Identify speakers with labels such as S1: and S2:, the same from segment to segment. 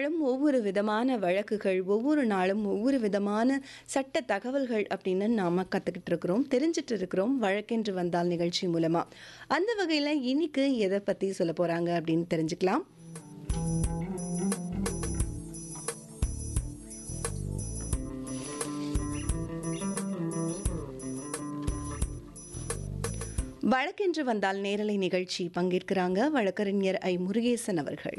S1: நாளும் ஒவ்வொரு விதமான வழக்குகள் ஒவ்வொரு நாளும் ஒவ்வொரு விதமான சட்ட தகவல்கள் அப்படின்னு நாம கத்துக்கிட்டு இருக்கிறோம் தெரிஞ்சிட்டு இருக்கிறோம் வழக்கென்று வந்தால் நிகழ்ச்சி மூலமா அந்த வகையில இன்னைக்கு எதை பத்தி சொல்ல போறாங்க அப்படின்னு தெரிஞ்சுக்கலாம் வழக்கென்று வந்தால் நேரலை நிகழ்ச்சி பங்கேற்கிறாங்க வழக்கறிஞர் ஐ முருகேசன் அவர்கள்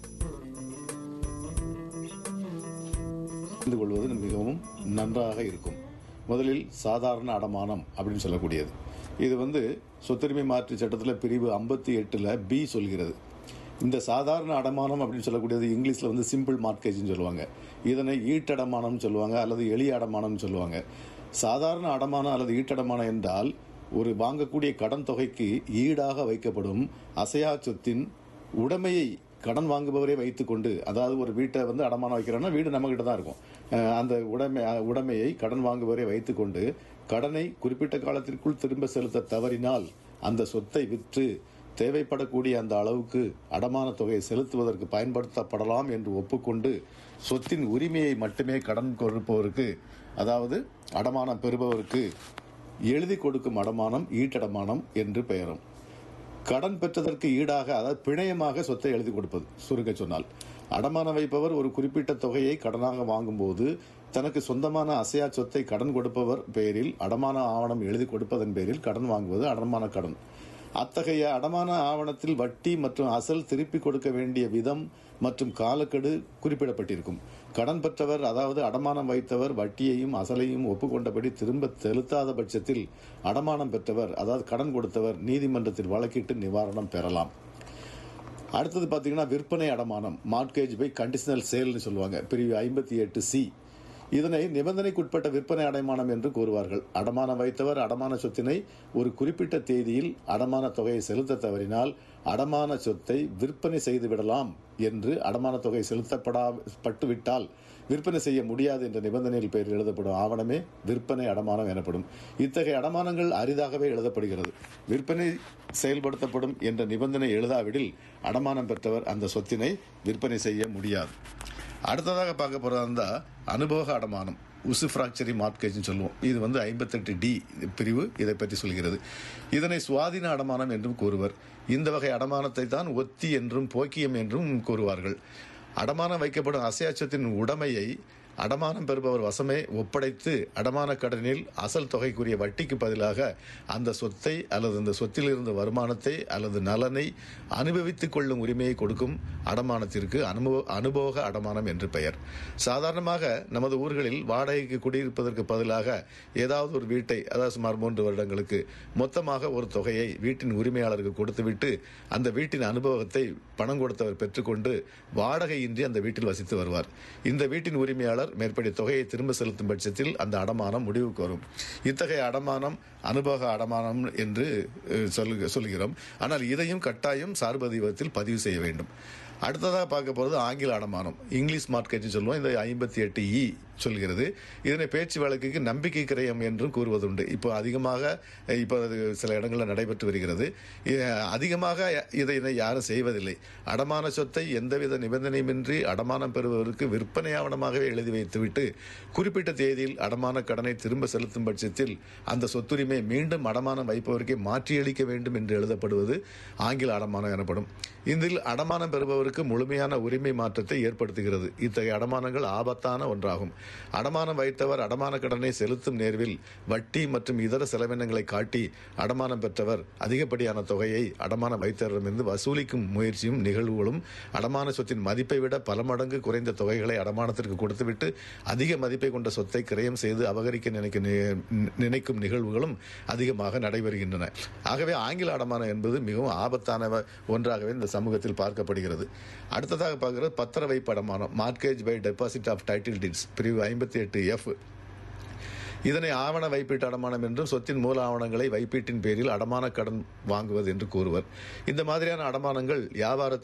S2: தெரிந்து கொள்வது மிகவும் நன்றாக இருக்கும் முதலில் சாதாரண அடமானம் அப்படின்னு சொல்லக்கூடியது இது வந்து சொத்துரிமை மாற்று சட்டத்தில் பிரிவு ஐம்பத்தி எட்டில் பி சொல்கிறது இந்த சாதாரண அடமானம் அப்படின்னு சொல்லக்கூடியது இங்கிலீஷில் வந்து சிம்பிள் மார்க்கேஜ்னு சொல்லுவாங்க இதனை ஈட்டடமானம்னு சொல்லுவாங்க அல்லது எளிய அடமானம்னு சொல்லுவாங்க சாதாரண அடமானம் அல்லது ஈட்டடமானம் என்றால் ஒரு வாங்கக்கூடிய கடன் தொகைக்கு ஈடாக வைக்கப்படும் அசையா சொத்தின் உடைமையை கடன் வாங்குபவரே வைத்துக்கொண்டு அதாவது ஒரு வீட்டை வந்து அடமானம் வைக்கிறோன்னா வீடு நம்மகிட்ட தான் இருக்கும் அஹ் அந்த உடைமை அஹ் உடைமையை கடன் வாங்குபவரே வைத்துக்கொண்டு கடனை குறிப்பிட்ட காலத்திற்குள் திரும்ப செலுத்த தவறினால் அந்த சொத்தை விற்று தேவைப்படக்கூடிய அந்த அளவுக்கு அடமான தொகையை செலுத்துவதற்கு பயன்படுத்தப்படலாம் என்று ஒப்புக்கொண்டு சொத்தின் உரிமையை மட்டுமே கடன் கொடுப்பவருக்கு அதாவது அடமானம் பெறுபவருக்கு எழுதி கொடுக்கும் அடமானம் ஈட்டடமானம் என்று பெயரும் கடன் பெற்றதற்கு ஈடாக அதாவது பிணையமாக சொத்தை எழுதி கொடுப்பது சுருங்க சொன்னால் அடமானம் வைப்பவர் ஒரு குறிப்பிட்ட தொகையை கடனாக வாங்கும்போது தனக்கு சொந்தமான அசையா சொத்தை கடன் கொடுப்பவர் பெயரில் அடமான ஆவணம் எழுதி கொடுப்பதன் பேரில் கடன் வாங்குவது அடமான கடன் அத்தகைய அடமான ஆவணத்தில் வட்டி மற்றும் அசல் திருப்பி கொடுக்க வேண்டிய விதம் மற்றும் காலக்கெடு குறிப்பிடப்பட்டிருக்கும் கடன் பெற்றவர் அதாவது அடமானம் வைத்தவர் வட்டியையும் அசலையும் ஒப்புக்கொண்டபடி திரும்ப செலுத்தாத பட்சத்தில் அடமானம் பெற்றவர் அதாவது கடன் கொடுத்தவர் நீதிமன்றத்தில் வழக்கிட்டு நிவாரணம் பெறலாம் அடுத்தது பார்த்தீங்கன்னா விற்பனை அடமானம் மார்க்கேஜ் பை கண்டிஷனல் சேல்னு சொல்லுவாங்க பிரிவு ஐம்பத்தி எட்டு சி இதனை நிபந்தனைக்குட்பட்ட விற்பனை அடைமானம் என்று கூறுவார்கள் அடமானம் வைத்தவர் அடமான சொத்தினை ஒரு குறிப்பிட்ட தேதியில் அடமான தொகையை செலுத்த தவறினால் அடமான சொத்தை விற்பனை செய்து விடலாம் என்று அடமான தொகை செலுத்தப்படா பட்டுவிட்டால் விற்பனை செய்ய முடியாது என்ற நிபந்தனையில் பெயரில் எழுதப்படும் ஆவணமே விற்பனை அடமானம் எனப்படும் இத்தகைய அடமானங்கள் அரிதாகவே எழுதப்படுகிறது விற்பனை செயல்படுத்தப்படும் என்ற நிபந்தனை எழுதாவிடில் அடமானம் பெற்றவர் அந்த சொத்தினை விற்பனை செய்ய முடியாது அடுத்ததாக பார்க்க போறதா இருந்தா அனுபவ அடமானம் உசு ஃப்ராக்சரி மார்க்கேஜ்னு சொல்லுவோம் இது வந்து ஐம்பத்தெட்டு டி பிரிவு இதை பற்றி சொல்கிறது இதனை சுவாதீன அடமானம் என்றும் கூறுவர் இந்த வகை அடமானத்தை தான் ஒத்தி என்றும் போக்கியம் என்றும் கூறுவார்கள் அடமானம் வைக்கப்படும் அசையாச்சத்தின் உடைமையை அடமானம் பெறுபவர் வசமே ஒப்படைத்து அடமான கடனில் அசல் தொகைக்குரிய வட்டிக்கு பதிலாக அந்த சொத்தை அல்லது அந்த சொத்தில் இருந்த வருமானத்தை அல்லது நலனை அனுபவித்துக் கொள்ளும் உரிமையை கொடுக்கும் அடமானத்திற்கு அனுபவ அனுபோக அடமானம் என்று பெயர் சாதாரணமாக நமது ஊர்களில் வாடகைக்கு குடியிருப்பதற்கு பதிலாக ஏதாவது ஒரு வீட்டை அதாவது சுமார் மூன்று வருடங்களுக்கு மொத்தமாக ஒரு தொகையை வீட்டின் உரிமையாளருக்கு கொடுத்துவிட்டு அந்த வீட்டின் அனுபவத்தை பணம் கொடுத்தவர் பெற்றுக்கொண்டு வாடகையின்றி அந்த வீட்டில் வசித்து வருவார் இந்த வீட்டின் உரிமையாளர் மேற்படி தொகையை திரும்ப செலுத்தும் பட்சத்தில் அந்த அடமானம் முடிவுக்கு வரும் இத்தகைய அடமானம் அனுபவ அடமானம் என்று அஹ், சொல்லு சொல்கிறோம் ஆனால் இதையும் கட்டாயம் சார்பதிவத்தில் பதிவு செய்ய வேண்டும் அடுத்ததாக பார்க்க போகிறது ஆங்கில அடமானம் இங்கிலீஷ் மார்க்கெட்னு சொல்லுவோம் இந்த ஐம்பத்தி எட்டு இ சொல்கிறது இதனை பேச்சு வழக்குக்கு நம்பிக்கை கிரயம் என்றும் கூறுவதுண்டு இப்போ அதிகமாக இப்போ அது சில இடங்களில் நடைபெற்று வருகிறது இ- அதிகமாக இதை இதை யாரும் செய்வதில்லை அடமான சொத்தை எந்தவித நிபந்தனையுமின்றி அடமானம் பெறுவதற்கு விற்பனை ஆவணமாகவே எழுதி வைத்துவிட்டு குறிப்பிட்ட தேதியில் அடமான கடனை திரும்ப செலுத்தும் பட்சத்தில் அந்த சொத்துரிமை மீண்டும் அடமானம் வைப்பவருக்கே மாற்றியளிக்க வேண்டும் என்று எழுதப்படுவது ஆங்கில அடமானம் எனப்படும் இதில் அடமானம் பெறுபவருக்கு முழுமையான உரிமை மாற்றத்தை ஏற்படுத்துகிறது இத்தகைய அடமானங்கள் ஆபத்தான ஒன்றாகும் அடமானம் வைத்தவர் அடமான கடனை செலுத்தும் நேர்வில் வட்டி மற்றும் இதர செலவினங்களை காட்டி அடமானம் பெற்றவர் அதிகப்படியான தொகையை அடமானம் வைத்தவரிடமிருந்து வசூலிக்கும் முயற்சியும் நிகழ்வுகளும் அடமான சொத்தின் மதிப்பை விட பல மடங்கு குறைந்த தொகைகளை அடமானத்திற்கு கொடுத்துவிட்டு அதிக மதிப்பை கொண்ட சொத்தை கிரயம் செய்து அபகரிக்க நினைக்கும் நி- நினைக்கும் நிகழ்வுகளும் அதிகமாக நடைபெறுகின்றன ஆகவே ஆங்கில அடமானம் என்பது மிகவும் ஆபத்தான ஒன்றாகவே இந்த சமூகத்தில் பார்க்கப்படுகிறது அடுத்ததாக பார்க்கிறது பத்திர வைப்பு அடமானம் mortgage by deposit of title deeds பிரிவு ஐம்பத்தி எட்டு எஃப் இதனை ஆவண வைப்பீட்டு அடமானம் என்றும் சொத்தின் மூல ஆவணங்களை வைப்பீட்டின் பேரில் அடமான கடன் வாங்குவது என்று கூறுவர் இந்த மாதிரியான அடமானங்கள் வியாபாரத்தில்